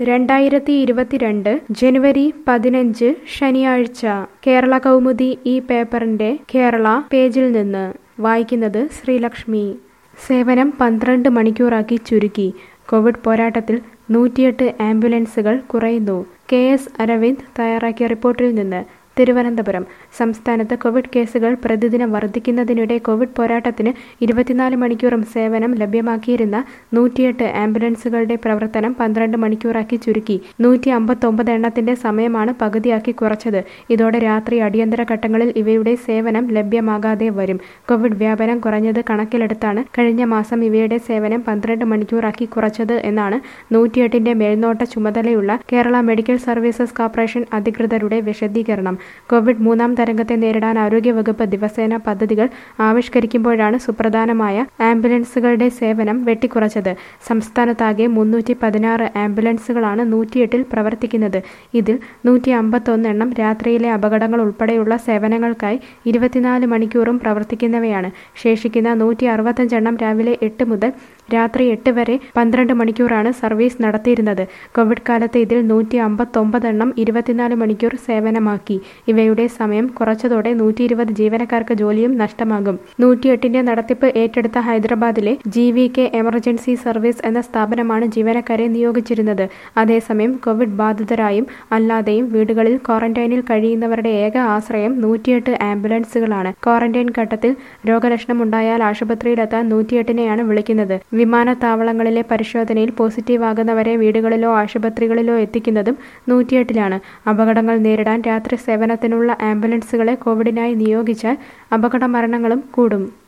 രണ്ടായിരത്തി ഇരുപത്തിരണ്ട് ജനുവരി പതിനഞ്ച് ശനിയാഴ്ച കേരള കൗമുദി ഈ പേപ്പറിന്റെ കേരള പേജിൽ നിന്ന് വായിക്കുന്നത് ശ്രീലക്ഷ്മി സേവനം പന്ത്രണ്ട് മണിക്കൂറാക്കി ചുരുക്കി കോവിഡ് പോരാട്ടത്തിൽ നൂറ്റിയെട്ട് ആംബുലൻസുകൾ കുറയുന്നു കെ എസ് അരവിന്ദ് തയ്യാറാക്കിയ റിപ്പോർട്ടിൽ നിന്ന് തിരുവനന്തപുരം സംസ്ഥാനത്ത് കോവിഡ് കേസുകൾ പ്രതിദിനം വർദ്ധിക്കുന്നതിനിടെ കോവിഡ് പോരാട്ടത്തിന് ഇരുപത്തിനാല് മണിക്കൂറും സേവനം ലഭ്യമാക്കിയിരുന്ന നൂറ്റിയെട്ട് ആംബുലൻസുകളുടെ പ്രവർത്തനം പന്ത്രണ്ട് മണിക്കൂറാക്കി ചുരുക്കി നൂറ്റി അമ്പത്തൊമ്പത് എണ്ണത്തിന്റെ സമയമാണ് പകുതിയാക്കി കുറച്ചത് ഇതോടെ രാത്രി അടിയന്തര ഘട്ടങ്ങളിൽ ഇവയുടെ സേവനം ലഭ്യമാകാതെ വരും കോവിഡ് വ്യാപനം കുറഞ്ഞത് കണക്കിലെടുത്താണ് കഴിഞ്ഞ മാസം ഇവയുടെ സേവനം പന്ത്രണ്ട് മണിക്കൂറാക്കി കുറച്ചത് എന്നാണ് നൂറ്റിയെട്ടിന്റെ മേൽനോട്ട ചുമതലയുള്ള കേരള മെഡിക്കൽ സർവീസസ് കോർപ്പറേഷൻ അധികൃതരുടെ വിശദീകരണം കോവിഡ് മൂന്നാം തരംഗത്തെ നേരിടാൻ ആരോഗ്യവകുപ്പ് ദിവസേന പദ്ധതികൾ ആവിഷ്കരിക്കുമ്പോഴാണ് സുപ്രധാനമായ ആംബുലൻസുകളുടെ സേവനം വെട്ടിക്കുറച്ചത് സംസ്ഥാനത്താകെ മുന്നൂറ്റി പതിനാറ് ആംബുലൻസുകളാണ് നൂറ്റിയെട്ടിൽ പ്രവർത്തിക്കുന്നത് ഇതിൽ നൂറ്റി അമ്പത്തൊന്ന് എണ്ണം രാത്രിയിലെ അപകടങ്ങൾ ഉൾപ്പെടെയുള്ള സേവനങ്ങൾക്കായി ഇരുപത്തിനാല് മണിക്കൂറും പ്രവർത്തിക്കുന്നവയാണ് ശേഷിക്കുന്ന നൂറ്റി അറുപത്തഞ്ചെണ്ണം രാവിലെ എട്ട് മുതൽ രാത്രി എട്ട് വരെ പന്ത്രണ്ട് മണിക്കൂറാണ് സർവീസ് നടത്തിയിരുന്നത് കോവിഡ് കാലത്ത് ഇതിൽ നൂറ്റി അമ്പത്തൊമ്പത് എണ്ണം ഇരുപത്തിനാല് മണിക്കൂർ സേവനമാക്കി ഇവയുടെ സമയം കുറച്ചതോടെ നൂറ്റി ഇരുപത് ജീവനക്കാർക്ക് ജോലിയും നഷ്ടമാകും നൂറ്റിയെട്ടിന്റെ നടത്തിപ്പ് ഏറ്റെടുത്ത ഹൈദരാബാദിലെ G V K emergency service എന്ന സ്ഥാപനമാണ് ജീവനക്കാരെ നിയോഗിച്ചിരുന്നത് അതേസമയം കോവിഡ് ബാധിതരായും അല്ലാതെയും വീടുകളിൽ ക്വാറന്റൈനിൽ കഴിയുന്നവരുടെ ഏക ആശ്രയം നൂറ്റിയെട്ട് ആംബുലൻസുകളാണ് ക്വാറന്റൈൻ ഘട്ടത്തിൽ രോഗലക്ഷണമുണ്ടായാൽ ആശുപത്രിയിലെത്താൻ നൂറ്റിയെട്ടിനെയാണ് വിളിക്കുന്നത് വിമാനത്താവളങ്ങളിലെ പരിശോധനയിൽ പോസിറ്റീവ് ആകുന്നവരെ വീടുകളിലോ ആശുപത്രികളിലോ എത്തിക്കുന്നതും നൂറ്റിയെട്ടിലാണ് അപകടങ്ങൾ നേരിടാൻ രാത്രി സേവനത്തിനുള്ള ആംബുലൻസുകളെ കോവിഡിനായി നിയോഗിച്ചാൽ അപകട മരണങ്ങളും കൂടും